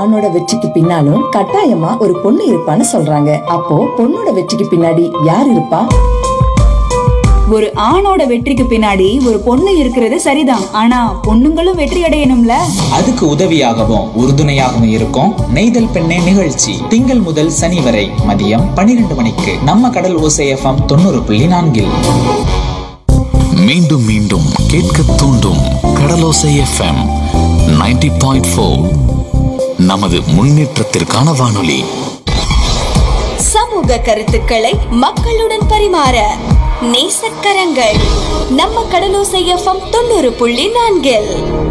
ஆணோட வெற்றிக்கு பின்னாலும் கட்டாயமா ஒரு பொண்ணு இருப்பான்னு சொல்றாங்க அப்போ பொண்ணோட வெற்றிக்கு பின்னாடி யார் இருப்பா ஒரு ஆணோட வெற்றிக்கு பின்னாடி ஒரு பொண்ணு இருக்கிறது சரிதான் ஆனா பொண்ணுங்களும் வெற்றி அடையணும்ல அதுக்கு உதவியாகவும் உறுதுணையாகவும் இருக்கும் நெய்தல் பெண்ணே நிகழ்ச்சி திங்கள் முதல் சனி வரை மதியம் பன்னிரண்டு மணிக்கு நம்ம கடல் ஓசை எஃப்எம் தொண்ணூறு புள்ளி நான்கில் மீண்டும் மீண்டும் கேட்க தூண்டும் கடலோசை எஃப்எம் 90.4 பாயிண்ட் நமது முன்னேற்றத்திற்கான வானொலி சமூக கருத்துக்களை மக்களுடன் பரிமாற நேசக்கரங்கள் நம்ம கடலோசை எஃப்எம் தொண்ணூறு புள்ளி நான்கில்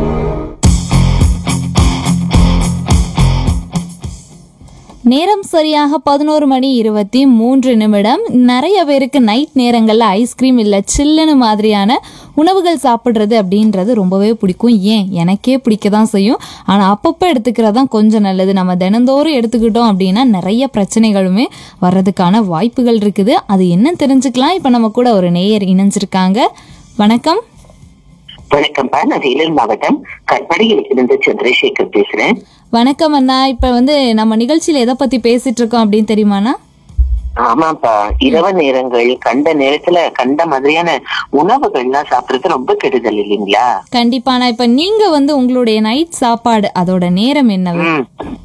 நேரம் சரியாக பதினோரு மணி இருபத்தி மூன்று நிமிடம் நிறைய பேருக்கு நைட் நேரங்களில் ஐஸ்கிரீம் இல்லை சில்லுன்னு மாதிரியான உணவுகள் சாப்பிட்றது அப்படின்றது ரொம்பவே பிடிக்கும் ஏன் எனக்கே பிடிக்க தான் செய்யும் ஆனால் அப்பப்போ எடுத்துக்கிறது தான் கொஞ்சம் நல்லது நம்ம தினந்தோறும் எடுத்துக்கிட்டோம் அப்படின்னா நிறைய பிரச்சனைகளுமே வர்றதுக்கான வாய்ப்புகள் இருக்குது அது என்ன தெரிஞ்சுக்கலாம் இப்போ நம்ம கூட ஒரு நேயர் இணைஞ்சிருக்காங்க வணக்கம் வணக்கம்ப்பா நான் வேலூர் மாவட்டம் கற்படியில் இருந்து சந்திரசேகர் பேசுறேன் வணக்கம் அண்ணா இப்போ வந்து நம்ம நிகழ்ச்சியில் எதை பற்றி பேசிட்டு இருக்கோம் அப்படின்னு தெரியுமாண்ணா ஆமாப்பா இரவு நேரங்கள் கண்ட நேரத்துல கண்ட மாதிரியான உணவுகள்லாம் சாப்பிடுறது ரொம்ப கெடுதல் இல்லைங்களா கண்டிப்பாண்ணா இப்போ நீங்கள் வந்து உங்களுடைய நைட் சாப்பாடு அதோட நேரம் என்னவு ம்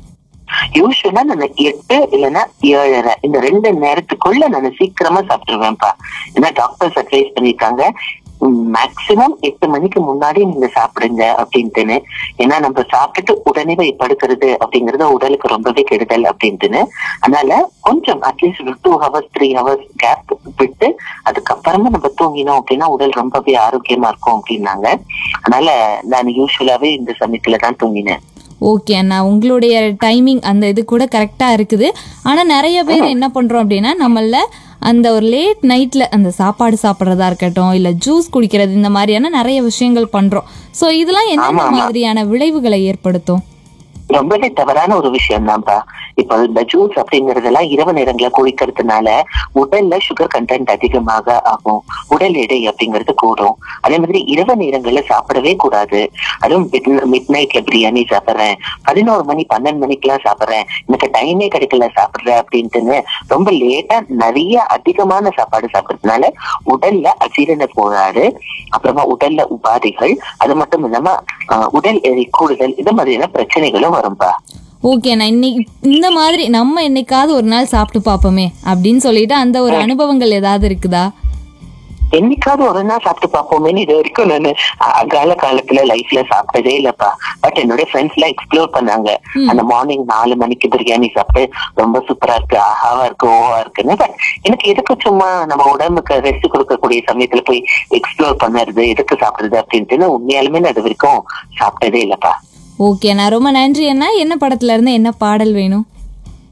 யூஸ்வலா நான் எட்டு இல்லைன்னா ஏழரை இந்த ரெண்டு நேரத்துக்குள்ள நான் சீக்கிரமா சாப்பிட்டுருவேன்ப்பா ஏன்னா டாக்டர்ஸ் அட்வைஸ் பண்ணிருக்காங்க மேக்சிமம் எட்டு மணிக்கு முன்னாடி நீங்க சாப்பிடுங்க அப்படின்ட்டுன்னு ஏன்னா நம்ம சாப்பிட்டுட்டு உடனே போய் படுக்கிறது அப்படிங்கறது உடலுக்கு ரொம்பவே கெடுதல் அப்படின்ட்டுன்னு அதனால கொஞ்சம் அட்லீஸ்ட் ஒரு two hours three hours gap விட்டு அதுக்கப்புறமா நம்ம தூங்கினோம் அப்படின்னா உடல் ரொம்பவே ஆரோக்கியமா இருக்கும் அப்படின்னாங்க அதனால நான் யூஸ்வலாவே இந்த சமயத்துல தான் தூங்கினேன் ஓகே அண்ணா உங்களுடைய டைமிங் அந்த இது கூட கரெக்டாக இருக்குது ஆனால் நிறைய பேர் என்ன பண்ணுறோம் அப்படின்னா நம்மள அந்த ஒரு லேட் நைட்டில் அந்த சாப்பாடு சாப்பிட்றதா இருக்கட்டும் இல்லை ஜூஸ் குடிக்கிறது இந்த மாதிரியான நிறைய விஷயங்கள் பண்ணுறோம் ஸோ இதெல்லாம் என்னென்ன மாதிரியான விளைவுகளை ஏற்படுத்தும் ரொம்பவே தவறான ஒரு விஷயம் தான்ப்பா இப்போ இந்த ஜூஸ் அப்படிங்கறதெல்லாம் இரவு நேரங்கள குடிக்கிறதுனால உடல்ல சுகர் கண்டென்ட் அதிகமாக ஆகும் உடல் எடை அப்படிங்கிறது கூடும் அதே மாதிரி இரவு நேரங்கள்ல சாப்பிடவே கூடாது அதுவும் மிட் நைட்ல பிரியாணி சாப்பிடுறேன் பதினோரு மணி பன்னெண்டு மணிக்கெல்லாம் சாப்பிடுறேன் எனக்கு டைமே கிடைக்கல சாப்பிடுறேன் அப்படின்ட்டுன்னு ரொம்ப லேட்டா நிறைய அதிகமான சாப்பாடு சாப்பிடுறதுனால உடல்ல அஜீரண கோளாறு அப்புறமா உடல்ல உபாதைகள் அது மட்டும் இல்லாம ஆஹ், உடல் எடை கூடுதல் இது மாதிரியான பிரச்சனைகளும் வரும்பா ஓகே நான் இன்னைக்கு இந்த மாதிரி நம்ம என்னைக்காவது ஒரு நாள் சாப்பிட்டு பார்ப்போமே அப்படின்னு சொல்லிட்டு அந்த ஒரு அனுபவங்கள் ஏதாவது இருக்குதா என்னைக்காவது ஒரு நாள் சாப்பிட்டு பார்ப்போமேன்னு இது வரைக்கும் நான் அகால காலத்துல லைஃப்ல சாப்பிட்டதே இல்லப்பா பட் என்னோட ஃப்ரெண்ட்ஸ் எல்லாம் எக்ஸ்ப்ளோர் பண்ணாங்க அந்த மார்னிங் நாலு மணிக்கு பிரியாணி சாப்பிட்டு ரொம்ப சூப்பரா இருக்கு ஆஹாவா இருக்கு ஓவா இருக்குன்னு பட் எனக்கு எதுக்கு சும்மா நம்ம உடம்புக்கு ரெஸ்ட் கொடுக்கக்கூடிய சமயத்துல போய் எக்ஸ்ப்ளோர் பண்ணுறது எதுக்கு சாப்பிடுறது அப்படின்ட்டு உண்மையாலுமே நான் இது வரைக்கும் சாப்பிட்டதே இல்லப்பா ஓகே நான் ரொம்ப நன்றி அண்ணா என்ன படத்துல இருந்து என்ன பாடல் வேணும்